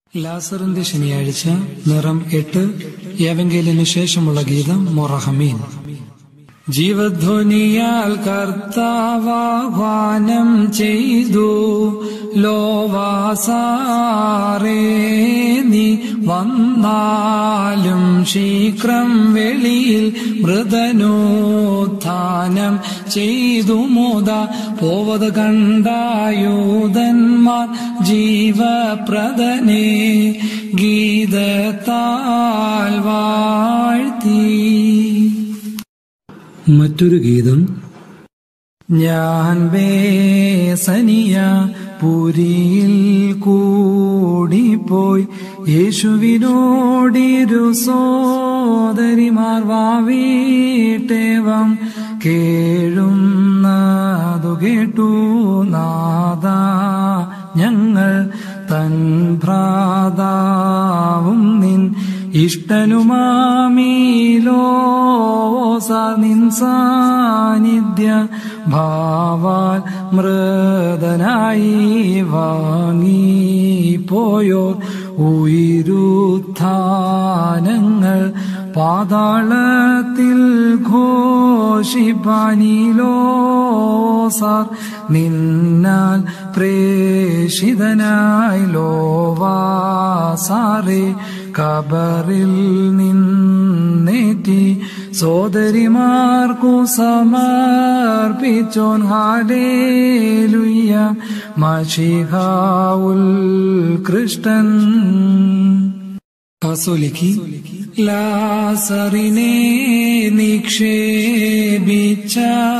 ലാസറിന്റെ ശനിയാഴ്ച നിറം എട്ട് ഏവങ്കേലിന് ശേഷമുള്ള ഗീതം മൊറഹമീൻ ജീവധ്വനിയാൽ കർത്താവാഹ്വാനം ചെയ്തു ലോവാസാറേ നീ വന്നാലും ശീഘ്രം വെളിയിൽ മൃതനോത്ഥാനം ചെയ്തു മുത പോവത് കണ്ടായൂതന്മാർ ജീവപ്രദനെ ഗീതത്താൽ വാഴ്ത്തി മറ്റൊരു ഗീതം ഞാൻ വേസനിയ പുരിയിൽ കൂടിപ്പോയി യേശുവിനോടിരു സോദരിമാർ വാവീട്ടേവം കേഴുന്നതു കേട്ടു നാദ ഞങ്ങൾ തൻ ഭ്രാതാവും നിൻ ഇഷ്ടനുമാമീലോസ നിൻ സാന്നിധ്യ ഭാവാൽ മൃതനായി വാങ്ങിപ്പോയോർ ഉയരുത്ഥാനങ്ങൾ പാതാളത്തിൽ ഘോഷിപ്പാനിലോസാർ നിന്നാൽ പ്രേഷിതനായി ലോവാസാറെ കബറിൽ നിന്നേറ്റി സോദരിമാർക്കു സമർപ്പിച്ചോൻ ഹാലേലുയ്യ മഷിഹാവുൽ കൃഷ്ണൻ കാസോലിക്ക് ലാസറിനെ നിക്ഷേപിച്ച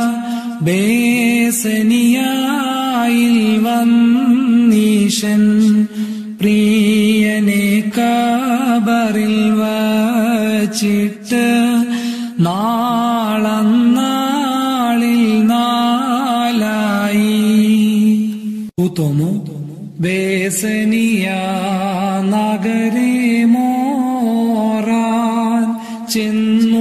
ബേസനിയായിൽ വന്നീശൻ പ്രിയനെ കബറിൽ വച്ചിട്ട് നാളന്നാളിൽ നാലായി ൂത്തോമോ ബേസനിയ നഗരേ മോറാൻ ചെന്നു